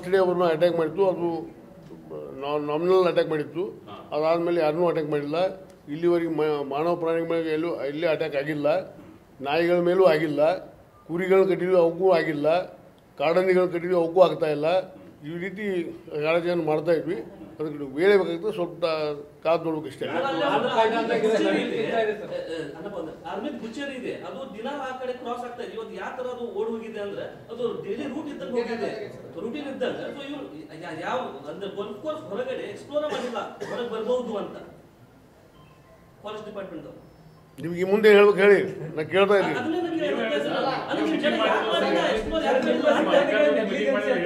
Day ಅವ್ರನ್ನ attack ಮಾಡಿತ್ತು ಅದು ನಾಮಿನಲ್ ಅಟ್ಯಾಕ್ ಮಾಡಿತ್ತು ಅದಾದಮೇಲೆ ಯಾರನ್ನೂ ಅಟ್ಯಾಕ್ ಮಾಡಿಲ್ಲ ಇಲ್ಲಿವರೆಗೆ ಮ- ಮಾನವ ಪ್ರಾಣಿಗಳ ಮೇಲೆ ಎಲ್ಲೂ ಎಲ್ಲಿ ಅಟ್ಯಾಕ್ ಆಗಿಲ್ಲ ನಾಯಿಗಳ ಮೇಲೂ ಆಗಿಲ್ಲ ಕುರಿಗಳು ಕಟ್ಟಿದ್ವಿ ಅವಕ್ಕೂ ಆಗಿಲ್ಲ ಕಾಡಾನಿಗಳು ಕಟ್ಟಿದ್ವಿ ಅವಕ್ಕೂ ಆಗ್ತಾ ಇಲ್ಲ ಈ ರೀತಿ ಕಾಳಜಿಯನ್ನು ಮಾಡ್ತಾ ಇದ್ವಿ ಅದಕ್ಕೆ ವೇಳೆ ಬೇಕಾಗ್ತದೆ ಸ್ವಲ್ಪ ಕಾದು ನೋಡ್ಬೇಕು ಇಷ್ಟೇ ಆರ್ಮಿದ್ ಬುಚ್ಚರಿ ಇದೆ ಅದು ದಿನ ಆ ಕಡೆ ಕ್ರಾಸ್ ಆಗ್ತಾ ಇದೆ ಇವತ್ತು ಯಾವ ತರ ಅದು ಓಡ್ ಹೋಗಿದೆ ಅಂದ್ರೆ ಅದು ಡೈಲಿ ರೂಟ್ ಇದ್ದಂಗೆ ಹೋಗಿದೆ ರೂಟೀನ್ ಇದ್ದಂಗೆ ಸೊ ಇವ್ರು ಯಾ- ಯಾವ ಅಂದ್ರೆ golf course ಹೊರಗಡೆ ಎಕ್ಸ್ಪ್ಲೋರ್ ಮಾಡಿಲ್ಲ ಹೊರಗೆ ಬರ್ಬಹುದು ಅಂತ ಫಾರೆಸ್ಟ್ ಡಿಪಾರ್ಟ್ಮೆಂಟ್ ನಿಮ್ಗೆ ಮುಂದೆ ಹೇಳ್ಬೇಕು ಹೇಳಿ ನಾ ಕೇಳ್ತಾ ಇದ್ದೀನಿ ಅದನ್ನೇ ನನಗೆ ಅದಕ್ಕೆ ಜನ ಯಾಕ್ ಮಾಡಿಲ್ಲ? explore ಯಾಕ್ ಮಾಡಿಲ್ಲ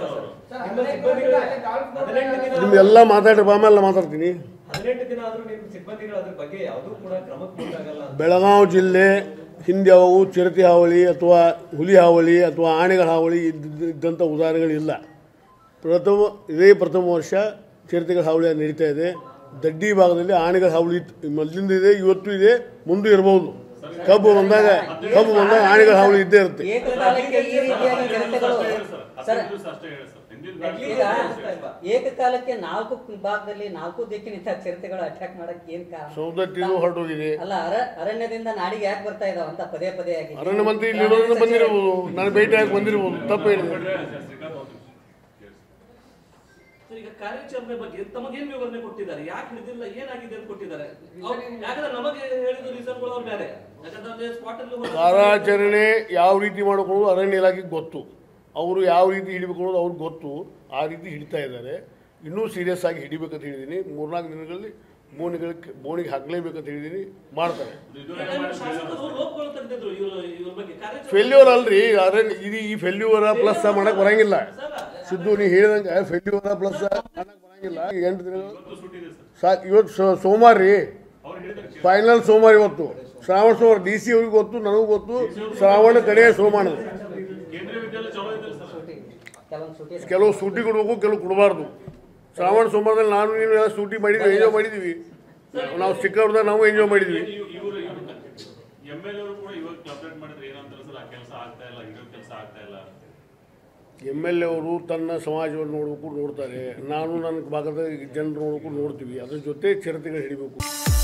ಅಂತ ನಿಮ್ಗೆಲ್ಲ ಮಾತಾಡ್ರಿ ಆಮೇಲೆ ನಾ ಮಾತಾಡ್ತೀನಿ ಹದಿನೆಂಟು ದಿನ ಆದ್ರೂ ನಿಮ್ಮ ಸಿಬ್ಬಂದಿಗಳು ಅದ್ರ ಬಗ್ಗೆ ಯಾವುದೂ ಕೂಡ ಕ್ರಮಕ್ಕೆ ಮುಂದಾಗಲ್ಲ ಅಂತ. ಬೆಳಗಾವಿ ಜಿಲ್ಲೆ ಹಿಂದೆ ಅವು ಚಿರತೆ ಹಾವಳಿ ಅಥವಾ ಹುಲಿ ಹಾವಳಿ ಅಥವಾ ಆನೆಗಳ ಹಾವಳಿ ಇದ್ದ ಇದ್ದಂಥ ಉದಾಹರಣೆಗಳಿಲ್ಲ ಪ್ರಥಮ ಇದೇ ಪ್ರಥಮ ವರ್ಷ ಚಿರತೆಗಳ ಹಾವಳಿ ನಡೀತಾ ಇದೆ ದಡ್ಡಿ ಭಾಗದಲ್ಲಿ ಆನೆಗಳ ಹಾವಳಿ ಇತ್ತು ಮೊದಲಿಂದ ಇದೆ ಇವತ್ತು ಇದೆ ಮುಂದೆ ಇರಬಹುದು ಕಬ್ಬು ಬಂದಾಗ ಕಬ್ಬು ಬಂದಾಗ ಆನೆಗಳ ಹಾವಳಿ ಇದ್ದೇ ಇರುತ್ತೆ ಏಕಕಾಲಕ್ಕೆ ಈ ರೀತಿಯಾಗಿ ಚಿರತೆಗಳು ಸರ್ ಈಗ ಏಕಕಾಲಕ್ಕೆ ನಾಲ್ಕು ಭಾಗದಲ್ಲಿ ನಾಲ್ಕು ದಿಕ್ಕಿನಿಂದ ಚಿರತೆಗಳು ಅಟ್ಯಾಕ್ ಮಾಡಕ್ ಏನ್ ಕಾರಣ ಸೌದತ್ತಿದು ಹೊರಟೋಗಿದೆ ಅಲ್ಲ ಅರ ಅರಣ್ಯದಿಂದ ನಾಡಿಗೆ ಯಾಕೆ ಬರ್ತಾ ಇದಾವ ಅಂತ ಪದೇ ಪದೇ ಆಗಿ ಅರಣ್ಯ ಮಂತ್ರಿ ಇಲ್ಲಿ ಇರೋದ್ರಿಂದ ಬಂದಿರ್ಬೋದು ನಾನು ಭೇಟಿಯಾಗಿ ಬಂದಿರ್ಬೋದು ತಪ್ಪು ಹೇಳಿದೆ ಸೊ ಈಗ ಕಾರ್ಯಾಚರಣೆ ಬಗ್ಗೆ ತಮಗೇನ್ ವಿವರಣೆ ಕೊಟ್ಟಿದ್ದಾರೆ ಯಾಕೆ ಹಿಡಿದಿಲ್ಲ ಏನಾಗಿದೆ ಅಂತ ಕೊಟ್ಟಿದ್ದಾರೆ ಅವ್ರು- ಯಾಕಂದ್ರೆ ನಮಗೆ ಹೇಳಿದ ರೀಸನ್ಗಳು ಅವ್ರು ಬೇರೆ ಯಾಕಂದ್ರೆ ಸ್ಪಾಟ್ ಅಲ್ಲಿ ಹೋಗಿ- ಕಾರ್ಯಾಚರಣೆ ಯಾವ ರೀತಿ ಮಾಡ್ಕೊಳ್ಳೋದು ಅರಣ್ಯ ಇಲಾಖೆಗೆ ಗೊತ್ತು ಅವರು ಯಾವ ರೀತಿ ಹಿಡಿಬೇಕು ಅನ್ನೋದು ಅವ್ರಿಗೆ ಗೊತ್ತು ಆ ರೀತಿ ಹಿಡಿತಾ ಇದ್ದಾರೆ ಇನ್ನೂ ಸೀರಿಯಸ್ ಆಗಿ ಹಿಡಿಬೇಕಂತ ಹೇಳಿದ್ದೀನಿ ಮೂರ್ನಾಲ್ಕು ದಿನಗಳಲ್ಲಿ ಬೋನಿಗಳಿಗೆ ಬೋನಿಗೆ ಹಾಕಲೇಬೇಕಂತ ಹೇಳಿದ್ದೀನಿ ಮಾಡ್ತಾರೆ ಯಾಕಂದ್ರೆ ಶಾಸಕರು ಲೋಪಗಳು ತೆಗೆದಿದ್ರು ಇವ್ರ ಇವ್ರ ಬಗ್ಗೆ ಕಾರ್ಯಾಚರಣೆ ಫೇಲ್ಯೂರ್ ಅಲ್ರಿ ಅರಣ್ಯ ಇದು ಈ ಫೇಲ್ಯೂರ ಪ್ಲಸ್ ಮಾಡಕ್ ಬರಂಗಿಲ್ಲ ಸರ್ ಸಿದ್ದು ನೀ ಹೇಳಿದಂಗೆ ಫೇಲ್ಯೂರ ಪ್ಲಸ್ ಮಾಡಕ್ ಬರಂಗಿಲ್ಲ ಎಂಟು ದಿನಗಳು ಸಾಕು ಇವತ್ತು ಸೋ- ಸೋಮವಾರ ರೀ ಫೈನಲ್ ಸೋಮವಾರ ಇವತ್ತು ಶ್ರಾವಣ ಸೋಮವಾರ ಡಿ ಸಿ ಅವ್ರಿಗೆ ಗೊತ್ತು ನನಗೂ ಗೊತ್ತು ಶ್ರಾವಣ ಕಡೆಯ ಸೋಮವಾರ ಕೆಲವೊಂದು ಸೂಟಿ ಕೆಲವು ಸೂಟಿ ಕೊಡ್ಬೇಕು ಕೆಲವು ಕೊಡಬಾರ್ದು ಶ್ರಾವಣ ಸೋಮವಾರದಲ್ಲಿ ನಾನು ನೀನು ಎಲ್ಲ ಸೂಟಿ ಮಾಡಿದ್ವಿ ಎಂಜಾಯ್ ಮಾಡಿದ್ವಿ ನಾವು ಚಿಕ್ಕವ್ರದಾಗ ನಾವು ಎಂಜಾಯ್ ಮಾಡಿದ್ವಿ ಇವರು ಎಮ್ ಎಲ್ ಅವರು ಕೂಡ ಇವಾಗ ಕಂಪ್ಲೇಂಟ್ ಮಾಡಿದ್ರೆ ಏನಂತಾರೆ ಸರ್ ಆ ಕೆಲಸ ಆಗ್ತಾ ಇಲ್ಲ ಇರೋ ಕೆಲಸ ಆಗ್ತಾ ಇಲ್ಲ ಎಮ್ ಎಲ್ ಎ ಅವರು ತನ್ನ ಸಮಾಜವನ್ನು ನೋಡಬೇಕು ನೋಡ್ತಾರೆ ನಾನು ನನ್ನ ಭಾಗದ ಜನರು ನೋಡಬೇಕು ನೋಡ್ತೀವಿ ಅದ್ರ ಜೊತೆ ಚಿರತೆಗಳು ಹಿಡಿಬೇಕು